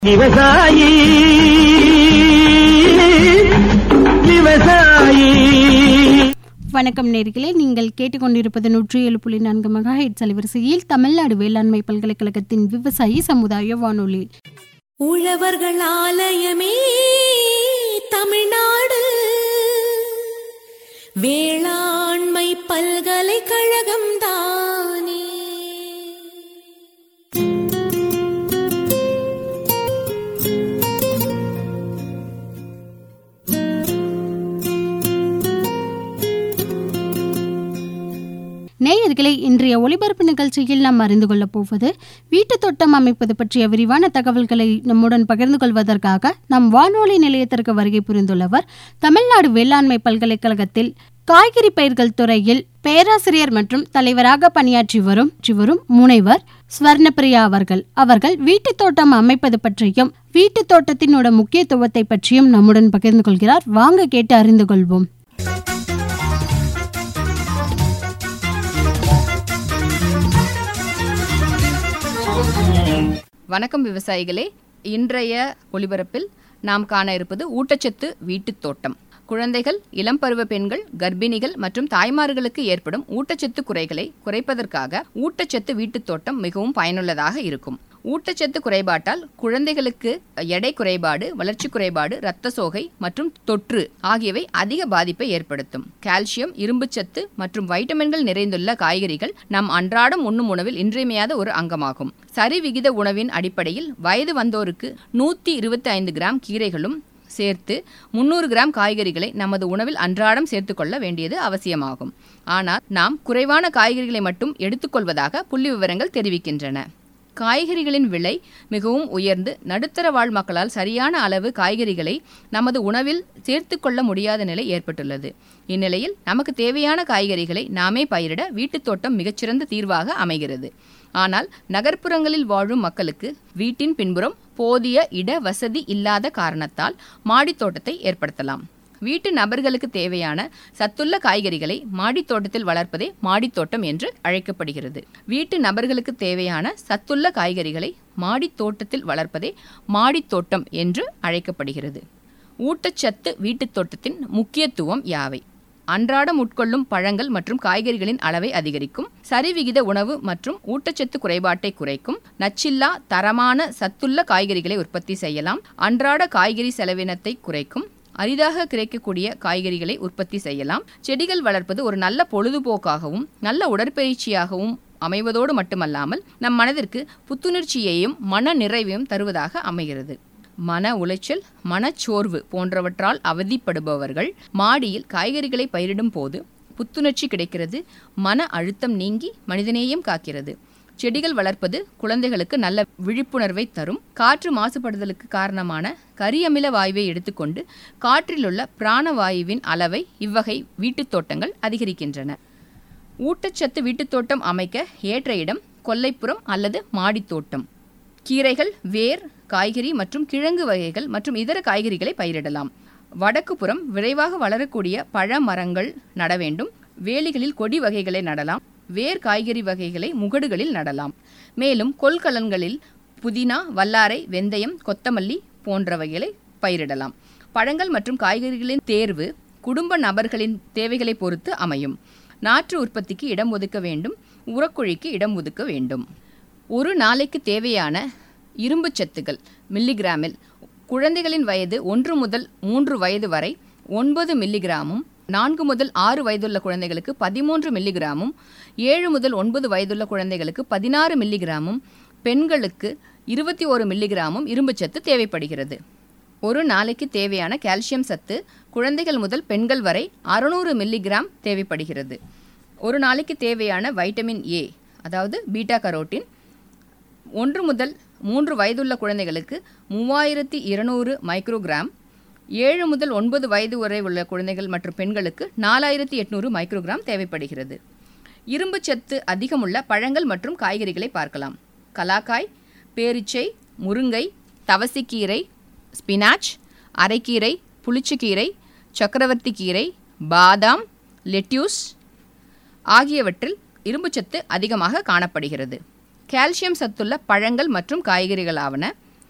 விவசாயி விவசாயி வணக்கம் நேர்களே நீங்கள் கேட்டுக்கொண்டிருப்பது நூற்றி ஏழு புள்ளி நான்கு மெகா ஹெட் அலைவரிசையில் தமிழ்நாடு வேளாண்மை பல்கலைக்கழகத்தின் விவசாயி சமுதாய வானொலி உழவர்கள் ஆலயமே தமிழ்நாடு வேளாண்மை பல்கலைக்கழகம் தானே நேயர்களை இன்றைய ஒளிபரப்பு நிகழ்ச்சியில் நாம் அறிந்து கொள்ளப் போவது வீட்டுத் தோட்டம் அமைப்பது பற்றிய விரிவான தகவல்களை நம்முடன் பகிர்ந்து கொள்வதற்காக நம் வானொலி நிலையத்திற்கு வருகை புரிந்துள்ளவர் தமிழ்நாடு வேளாண்மை பல்கலைக்கழகத்தில் காய்கறி பயிர்கள் துறையில் பேராசிரியர் மற்றும் தலைவராக பணியாற்றி வரும் ற்றி வரும் முனைவர் ஸ்வர்ணபிரியா அவர்கள் அவர்கள் வீட்டுத் தோட்டம் அமைப்பது பற்றியும் வீட்டுத் தோட்டத்தினோட முக்கியத்துவத்தை பற்றியும் நம்முடன் பகிர்ந்து கொள்கிறார் வாங்க கேட்டு அறிந்து கொள்வோம் வணக்கம் விவசாயிகளே இன்றைய ஒளிபரப்பில் நாம் காண இருப்பது ஊட்டச்சத்து வீட்டுத் தோட்டம் குழந்தைகள் இளம் பருவ பெண்கள் கர்ப்பிணிகள் மற்றும் தாய்மார்களுக்கு ஏற்படும் ஊட்டச்சத்து குறைகளை குறைப்பதற்காக ஊட்டச்சத்து வீட்டுத் தோட்டம் மிகவும் பயனுள்ளதாக இருக்கும் ஊட்டச்சத்து குறைபாட்டால் குழந்தைகளுக்கு எடை குறைபாடு வளர்ச்சி குறைபாடு இரத்த சோகை மற்றும் தொற்று ஆகியவை அதிக பாதிப்பை ஏற்படுத்தும் கால்சியம் இரும்புச்சத்து மற்றும் வைட்டமின்கள் நிறைந்துள்ள காய்கறிகள் நம் அன்றாடம் உண்ணும் உணவில் இன்றியமையாத ஒரு அங்கமாகும் சரிவிகித உணவின் அடிப்படையில் வயது வந்தோருக்கு நூற்றி இருபத்தி ஐந்து கிராம் கீரைகளும் சேர்த்து முந்நூறு கிராம் காய்கறிகளை நமது உணவில் அன்றாடம் சேர்த்துக்கொள்ள வேண்டியது அவசியமாகும் ஆனால் நாம் குறைவான காய்கறிகளை மட்டும் எடுத்துக்கொள்வதாக புள்ளி விவரங்கள் தெரிவிக்கின்றன காய்கறிகளின் விலை மிகவும் உயர்ந்து நடுத்தர வாழ் மக்களால் சரியான அளவு காய்கறிகளை நமது உணவில் சேர்த்து கொள்ள முடியாத நிலை ஏற்பட்டுள்ளது இந்நிலையில் நமக்கு தேவையான காய்கறிகளை நாமே பயிரிட வீட்டுத் தோட்டம் மிகச்சிறந்த தீர்வாக அமைகிறது ஆனால் நகர்ப்புறங்களில் வாழும் மக்களுக்கு வீட்டின் பின்புறம் போதிய இட வசதி இல்லாத காரணத்தால் மாடித் தோட்டத்தை ஏற்படுத்தலாம் வீட்டு நபர்களுக்கு தேவையான சத்துள்ள காய்கறிகளை மாடித் தோட்டத்தில் வளர்ப்பதே மாடித் தோட்டம் என்று அழைக்கப்படுகிறது வீட்டு நபர்களுக்கு தேவையான சத்துள்ள காய்கறிகளை மாடித் தோட்டத்தில் வளர்ப்பதே மாடித் தோட்டம் என்று அழைக்கப்படுகிறது ஊட்டச்சத்து வீட்டுத் தோட்டத்தின் முக்கியத்துவம் யாவை அன்றாடம் உட்கொள்ளும் பழங்கள் மற்றும் காய்கறிகளின் அளவை அதிகரிக்கும் சரிவிகித உணவு மற்றும் ஊட்டச்சத்து குறைபாட்டை குறைக்கும் நச்சில்லா தரமான சத்துள்ள காய்கறிகளை உற்பத்தி செய்யலாம் அன்றாட காய்கறி செலவினத்தை குறைக்கும் அரிதாக கிடைக்கக்கூடிய காய்கறிகளை உற்பத்தி செய்யலாம் செடிகள் வளர்ப்பது ஒரு நல்ல பொழுதுபோக்காகவும் நல்ல உடற்பயிற்சியாகவும் அமைவதோடு மட்டுமல்லாமல் நம் மனதிற்கு புத்துணர்ச்சியையும் மன நிறைவையும் தருவதாக அமைகிறது மன உளைச்சல் மனச்சோர்வு போன்றவற்றால் அவதிப்படுபவர்கள் மாடியில் காய்கறிகளை பயிரிடும் போது புத்துணர்ச்சி கிடைக்கிறது மன அழுத்தம் நீங்கி மனிதநேயம் காக்கிறது செடிகள் வளர்ப்பது குழந்தைகளுக்கு நல்ல விழிப்புணர்வை தரும் காற்று மாசுபடுதலுக்கு காரணமான கரியமில வாயுவை எடுத்துக்கொண்டு காற்றிலுள்ள பிராணவாயுவின் அளவை இவ்வகை வீட்டுத் தோட்டங்கள் அதிகரிக்கின்றன ஊட்டச்சத்து வீட்டுத் தோட்டம் அமைக்க ஏற்ற இடம் கொல்லைப்புறம் அல்லது மாடித் தோட்டம் கீரைகள் வேர் காய்கறி மற்றும் கிழங்கு வகைகள் மற்றும் இதர காய்கறிகளை பயிரிடலாம் வடக்கு புறம் விரைவாக வளரக்கூடிய பழ மரங்கள் நட வேண்டும் வேலிகளில் கொடி வகைகளை நடலாம் வேர் காய்கறி வகைகளை முகடுகளில் நடலாம் மேலும் கொள்கலன்களில் புதினா வல்லாரை வெந்தயம் கொத்தமல்லி போன்றவைகளை பயிரிடலாம் பழங்கள் மற்றும் காய்கறிகளின் தேர்வு குடும்ப நபர்களின் தேவைகளை பொறுத்து அமையும் நாற்று உற்பத்திக்கு இடம் ஒதுக்க வேண்டும் உரக்குழிக்கு இடம் ஒதுக்க வேண்டும் ஒரு நாளைக்கு தேவையான இரும்புச் சத்துக்கள் மில்லிகிராமில் குழந்தைகளின் வயது ஒன்று முதல் மூன்று வயது வரை ஒன்பது மில்லிகிராமும் நான்கு முதல் ஆறு வயதுள்ள குழந்தைகளுக்கு பதிமூன்று மில்லிகிராமும் ஏழு முதல் ஒன்பது வயதுள்ள குழந்தைகளுக்கு பதினாறு மில்லிகிராமும் பெண்களுக்கு இருபத்தி ஒரு மில்லிகிராமும் இரும்புச்சத்து தேவைப்படுகிறது ஒரு நாளைக்கு தேவையான கால்சியம் சத்து குழந்தைகள் முதல் பெண்கள் வரை அறுநூறு மில்லிகிராம் தேவைப்படுகிறது ஒரு நாளைக்கு தேவையான வைட்டமின் ஏ அதாவது பீட்டா கரோட்டின் ஒன்று முதல் மூன்று வயதுள்ள குழந்தைகளுக்கு மூவாயிரத்தி இருநூறு மைக்ரோகிராம் ஏழு முதல் ஒன்பது வயது வரை உள்ள குழந்தைகள் மற்றும் பெண்களுக்கு நாலாயிரத்தி எட்நூறு மைக்ரோகிராம் தேவைப்படுகிறது இரும்புச்சத்து அதிகமுள்ள பழங்கள் மற்றும் காய்கறிகளை பார்க்கலாம் கலாக்காய் பேரிச்சை முருங்கை தவசிக்கீரை ஸ்பினாச் அரைக்கீரை புளிச்சக்கீரை சக்கரவர்த்தி கீரை பாதாம் லெட்யூஸ் ஆகியவற்றில் இரும்புச்சத்து அதிகமாக காணப்படுகிறது கால்சியம் சத்துள்ள பழங்கள் மற்றும் காய்கறிகளாவன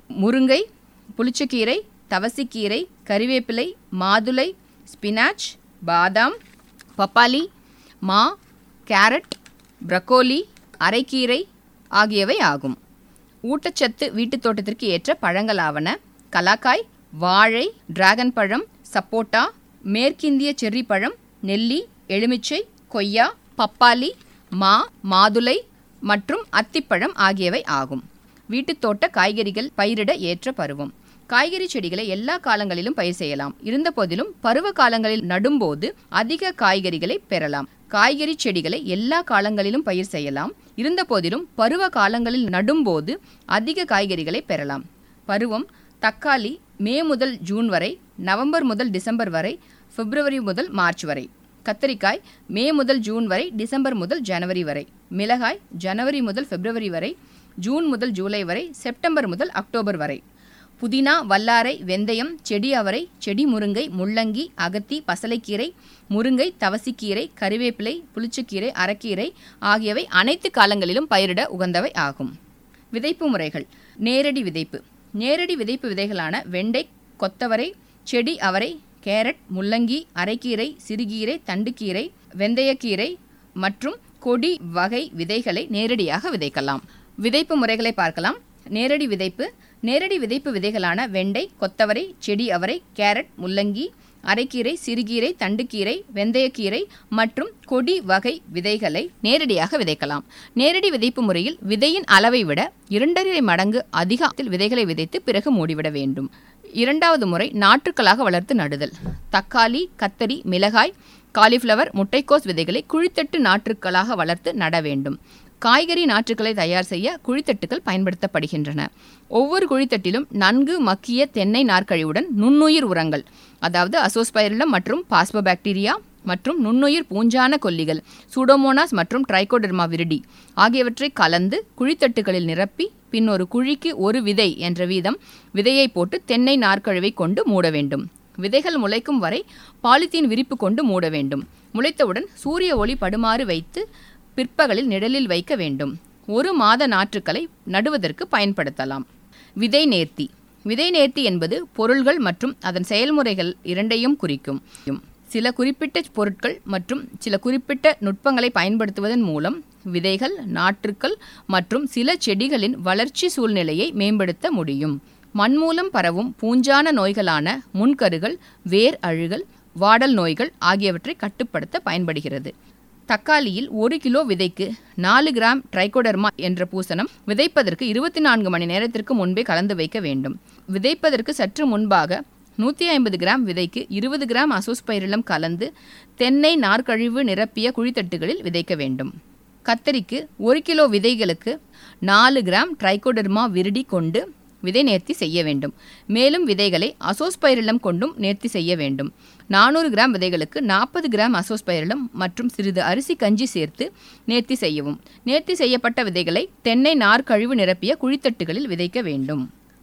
முருங்கை புளிச்சக்கீரை தவசிக்கீரை கறிவேப்பிலை மாதுளை ஸ்பினாச் பாதாம் பப்பாளி மா கேரட் ப்ரக்கோலி அரைக்கீரை ஆகியவை ஆகும் ஊட்டச்சத்து வீட்டுத் தோட்டத்திற்கு ஏற்ற பழங்களாவன கலாக்காய் வாழை டிராகன் பழம் சப்போட்டா மேற்கிந்திய செர்ரி பழம் நெல்லி எலுமிச்சை கொய்யா பப்பாளி மா மாதுளை மற்றும் அத்திப்பழம் ஆகியவை ஆகும் வீட்டுத் தோட்ட காய்கறிகள் பயிரிட ஏற்ற பருவம் காய்கறி செடிகளை எல்லா காலங்களிலும் பயிர் செய்யலாம் இருந்தபோதிலும் பருவ காலங்களில் நடும்போது அதிக காய்கறிகளை பெறலாம் காய்கறி செடிகளை எல்லா காலங்களிலும் பயிர் செய்யலாம் இருந்தபோதிலும் பருவ காலங்களில் நடும்போது அதிக காய்கறிகளை பெறலாம் பருவம் தக்காளி மே முதல் ஜூன் வரை நவம்பர் முதல் டிசம்பர் வரை பிப்ரவரி முதல் மார்ச் வரை கத்தரிக்காய் மே முதல் ஜூன் வரை டிசம்பர் முதல் ஜனவரி வரை மிளகாய் ஜனவரி முதல் பிப்ரவரி வரை ஜூன் முதல் ஜூலை வரை செப்டம்பர் முதல் அக்டோபர் வரை புதினா வல்லாரை வெந்தயம் செடி அவரை செடி முருங்கை முள்ளங்கி அகத்தி பசலைக்கீரை முருங்கை தவசிக்கீரை கறிவேப்பிலை புளிச்சக்கீரை அரைக்கீரை ஆகியவை அனைத்து காலங்களிலும் பயிரிட உகந்தவை ஆகும் விதைப்பு முறைகள் நேரடி விதைப்பு நேரடி விதைப்பு விதைகளான வெண்டை கொத்தவரை செடி அவரை கேரட் முள்ளங்கி அரைக்கீரை சிறுகீரை தண்டுக்கீரை வெந்தயக்கீரை மற்றும் கொடி வகை விதைகளை நேரடியாக விதைக்கலாம் விதைப்பு முறைகளை பார்க்கலாம் நேரடி விதைப்பு நேரடி விதைப்பு விதைகளான வெண்டை கொத்தவரை செடி அவரை கேரட் முள்ளங்கி அரைக்கீரை சிறுகீரை தண்டுக்கீரை வெந்தயக்கீரை மற்றும் கொடி வகை விதைகளை நேரடியாக விதைக்கலாம் நேரடி விதைப்பு முறையில் விதையின் அளவை விட இரண்டரை மடங்கு அதிகத்தில் விதைகளை விதைத்து பிறகு மூடிவிட வேண்டும் இரண்டாவது முறை நாற்றுக்களாக வளர்த்து நடுதல் தக்காளி கத்தரி மிளகாய் காலிஃப்ளவர் முட்டைக்கோஸ் விதைகளை குழித்தட்டு நாற்றுக்களாக வளர்த்து நட வேண்டும் காய்கறி நாற்றுக்களை தயார் செய்ய குழித்தட்டுகள் பயன்படுத்தப்படுகின்றன ஒவ்வொரு குழித்தட்டிலும் நன்கு மக்கிய தென்னை நார்க்கழிவுடன் நுண்ணுயிர் உரங்கள் அதாவது அசோஸ்பைரிலம் மற்றும் பாஸ்போபாக்டீரியா மற்றும் நுண்ணுயிர் பூஞ்சான கொல்லிகள் சூடோமோனாஸ் மற்றும் ட்ரைகோடெர்மா விரிடி ஆகியவற்றை கலந்து குழித்தட்டுகளில் நிரப்பி பின் ஒரு குழிக்கு ஒரு விதை என்ற வீதம் விதையை போட்டு தென்னை நார்க்கழிவை கொண்டு மூட வேண்டும் விதைகள் முளைக்கும் வரை பாலித்தீன் விரிப்பு கொண்டு மூட வேண்டும் முளைத்தவுடன் சூரிய ஒளி படுமாறு வைத்து பிற்பகலில் நிழலில் வைக்க வேண்டும் ஒரு மாத நாற்றுக்களை நடுவதற்கு பயன்படுத்தலாம் விதை நேர்த்தி விதை நேர்த்தி என்பது பொருள்கள் மற்றும் அதன் செயல்முறைகள் இரண்டையும் குறிக்கும் சில குறிப்பிட்ட பொருட்கள் மற்றும் சில குறிப்பிட்ட நுட்பங்களை பயன்படுத்துவதன் மூலம் விதைகள் நாற்றுக்கள் மற்றும் சில செடிகளின் வளர்ச்சி சூழ்நிலையை மேம்படுத்த முடியும் மண் மூலம் பரவும் பூஞ்சான நோய்களான முன்கருகள் வேர் அழுகல் வாடல் நோய்கள் ஆகியவற்றை கட்டுப்படுத்த பயன்படுகிறது தக்காளியில் ஒரு கிலோ விதைக்கு நாலு கிராம் ட்ரைகோடர்மா என்ற பூசணம் விதைப்பதற்கு இருபத்தி நான்கு மணி நேரத்திற்கு முன்பே கலந்து வைக்க வேண்டும் விதைப்பதற்கு சற்று முன்பாக நூற்றி ஐம்பது கிராம் விதைக்கு இருபது கிராம் அசோஸ்பைரிலம் கலந்து தென்னை நார்க்கழிவு நிரப்பிய குழித்தட்டுகளில் விதைக்க வேண்டும் கத்தரிக்கு ஒரு கிலோ விதைகளுக்கு நாலு கிராம் ட்ரைகோடர்மா விருடி கொண்டு விதை நேர்த்தி செய்ய வேண்டும் மேலும் விதைகளை அசோஸ்பைரிலம் கொண்டும் நேர்த்தி செய்ய வேண்டும் நானூறு கிராம் விதைகளுக்கு நாற்பது கிராம் அசோஸ்பைரிலம் மற்றும் சிறிது அரிசி கஞ்சி சேர்த்து நேர்த்தி செய்யவும் நேர்த்தி செய்யப்பட்ட விதைகளை தென்னை நார் கழிவு நிரப்பிய குழித்தட்டுகளில் விதைக்க வேண்டும்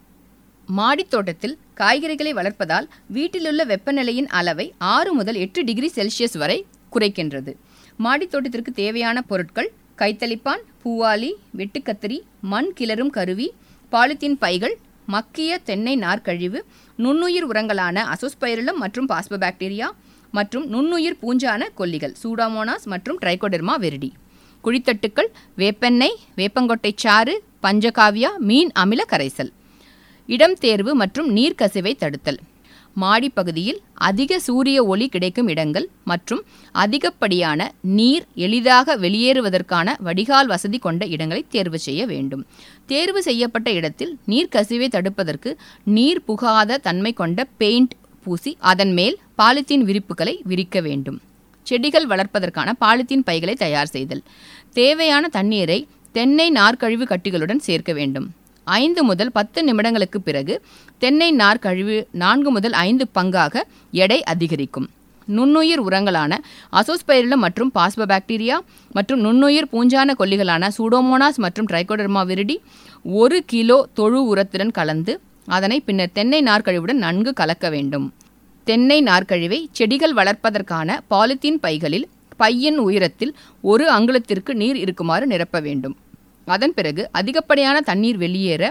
மாடித் தோட்டத்தில் காய்கறிகளை வளர்ப்பதால் வீட்டிலுள்ள வெப்பநிலையின் அளவை ஆறு முதல் எட்டு டிகிரி செல்சியஸ் வரை குறைக்கின்றது மாடித் தோட்டத்திற்கு தேவையான பொருட்கள் கைத்தளிப்பான் பூவாலி வெட்டுக்கத்திரி மண் கிளறும் கருவி பாலித்தீன் பைகள் மக்கிய தென்னை நார்க்கழிவு நுண்ணுயிர் உரங்களான அசோஸ்பைரிலம் மற்றும் பாஸ்போபாக்டீரியா மற்றும் நுண்ணுயிர் பூஞ்சான கொல்லிகள் சூடாமோனாஸ் மற்றும் ட்ரைகோடெர்மா வெரிடி குழித்தட்டுக்கள் வேப்பெண்ணெய் வேப்பங்கொட்டை சாறு பஞ்சகாவியா மீன் அமில கரைசல் இடம் தேர்வு மற்றும் நீர் கசிவை தடுத்தல் மாடி பகுதியில் அதிக சூரிய ஒளி கிடைக்கும் இடங்கள் மற்றும் அதிகப்படியான நீர் எளிதாக வெளியேறுவதற்கான வடிகால் வசதி கொண்ட இடங்களை தேர்வு செய்ய வேண்டும் தேர்வு செய்யப்பட்ட இடத்தில் நீர் கசிவை தடுப்பதற்கு நீர் புகாத தன்மை கொண்ட பெயிண்ட் பூசி அதன் மேல் பாலித்தீன் விரிப்புகளை விரிக்க வேண்டும் செடிகள் வளர்ப்பதற்கான பாலித்தீன் பைகளை தயார் செய்தல் தேவையான தண்ணீரை தென்னை நார்க்கழிவு கட்டிகளுடன் சேர்க்க வேண்டும் ஐந்து முதல் பத்து நிமிடங்களுக்கு பிறகு தென்னை நார் கழிவு நான்கு முதல் ஐந்து பங்காக எடை அதிகரிக்கும் நுண்ணுயிர் உரங்களான அசோஸ்பைரிலம் மற்றும் பாஸ்போபாக்டீரியா மற்றும் நுண்ணுயிர் பூஞ்சான கொல்லிகளான சூடோமோனாஸ் மற்றும் ட்ரைகோடர்மா விரிடி ஒரு கிலோ தொழு உரத்துடன் கலந்து அதனை பின்னர் தென்னை நார்க்கழிவுடன் நன்கு கலக்க வேண்டும் தென்னை நார்க்கழிவை செடிகள் வளர்ப்பதற்கான பாலித்தீன் பைகளில் பையின் உயரத்தில் ஒரு அங்குலத்திற்கு நீர் இருக்குமாறு நிரப்ப வேண்டும் அதன் பிறகு அதிகப்படியான தண்ணீர் வெளியேற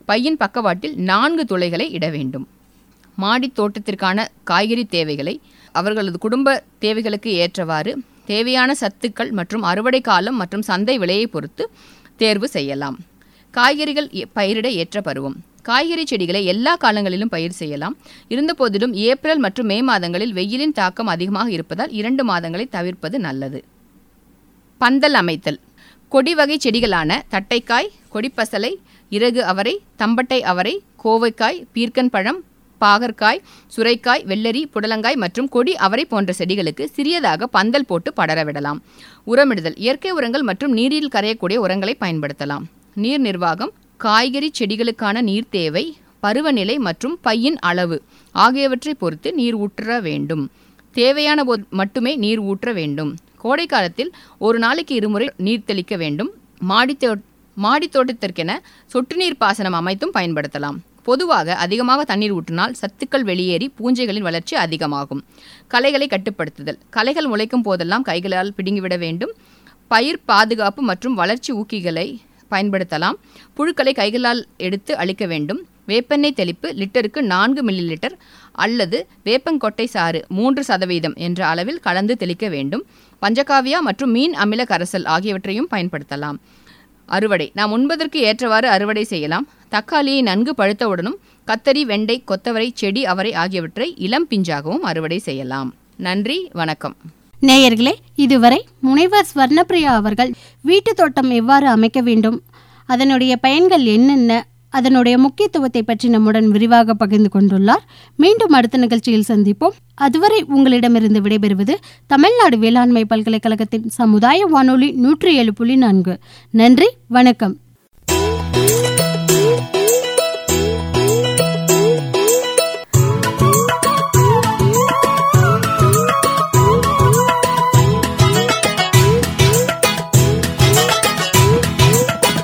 பையின் பக்கவாட்டில் நான்கு துளைகளை இட வேண்டும் மாடித் தோட்டத்திற்கான காய்கறி தேவைகளை அவர்களது குடும்ப தேவைகளுக்கு ஏற்றவாறு தேவையான சத்துக்கள் மற்றும் அறுவடை காலம் மற்றும் சந்தை விலையை பொறுத்து தேர்வு செய்யலாம் காய்கறிகள் எ- பயிரிட ஏற்ற பருவம் காய்கறி செடிகளை எல்லா காலங்களிலும் பயிர் செய்யலாம் இருந்தபோதிலும் ஏப்ரல் மற்றும் மே மாதங்களில் வெயிலின் தாக்கம் அதிகமாக இருப்பதால் இரண்டு மாதங்களை தவிர்ப்பது நல்லது பந்தல் அமைத்தல் கொடி வகை செடிகளான தட்டைக்காய் கொடிப்பசலை இறகு அவரை தம்பட்டை அவரை கோவைக்காய் பீர்க்கன் பழம் பாகற்காய் சுரைக்காய் வெள்ளரி புடலங்காய் மற்றும் கொடி அவரை போன்ற செடிகளுக்கு சிறியதாக பந்தல் போட்டு படர விடலாம் உரமிடுதல் இயற்கை உரங்கள் மற்றும் நீரில் கரையக்கூடிய உரங்களை பயன்படுத்தலாம் நீர் நிர்வாகம் காய்கறி செடிகளுக்கான நீர் தேவை பருவநிலை மற்றும் பையின் அளவு ஆகியவற்றை பொறுத்து நீர் ஊற்ற வேண்டும் தேவையான போது மட்டுமே நீர் ஊற்ற வேண்டும் கோடை காலத்தில் ஒரு நாளைக்கு இருமுறை நீர் தெளிக்க வேண்டும் மாடி மாடி தோட்டத்திற்கென சொட்டு நீர் பாசனம் அமைத்தும் பயன்படுத்தலாம் பொதுவாக அதிகமாக தண்ணீர் ஊற்றினால் சத்துக்கள் வெளியேறி பூஞ்சைகளின் வளர்ச்சி அதிகமாகும் களைகளை கட்டுப்படுத்துதல் களைகள் முளைக்கும் போதெல்லாம் கைகளால் பிடுங்கிவிட வேண்டும் பயிர் பாதுகாப்பு மற்றும் வளர்ச்சி ஊக்கிகளை பயன்படுத்தலாம் புழுக்களை கைகளால் எடுத்து அழிக்க வேண்டும் வேப்பெண்ணெய் தெளிப்பு லிட்டருக்கு நான்கு மில்லி லிட்டர் அல்லது வேப்பங்கொட்டை சாறு மூன்று சதவீதம் என்ற அளவில் கலந்து தெளிக்க வேண்டும் பஞ்சகாவியா மற்றும் மீன் அமில கரைசல் ஆகியவற்றையும் பயன்படுத்தலாம் அறுவடை நாம் உண்பதற்கு ஏற்றவாறு அறுவடை செய்யலாம் தக்காளியை நன்கு பழுத்தவுடனும் கத்தரி வெண்டை கொத்தவரை செடி அவரை ஆகியவற்றை இளம் பிஞ்சாகவும் அறுவடை செய்யலாம் நன்றி வணக்கம் நேயர்களே இதுவரை முனைவர் ஸ்வர்ணப்பிரியா அவர்கள் வீட்டு தோட்டம் எவ்வாறு அமைக்க வேண்டும் அதனுடைய பயன்கள் என்னென்ன அதனுடைய முக்கியத்துவத்தை பற்றி நம்முடன் விரிவாக பகிர்ந்து கொண்டுள்ளார் மீண்டும் அடுத்த நிகழ்ச்சியில் சந்திப்போம் அதுவரை உங்களிடமிருந்து விடைபெறுவது தமிழ்நாடு வேளாண்மை பல்கலைக்கழகத்தின் சமுதாய வானொலி நூற்றி ஏழு புள்ளி நான்கு நன்றி வணக்கம்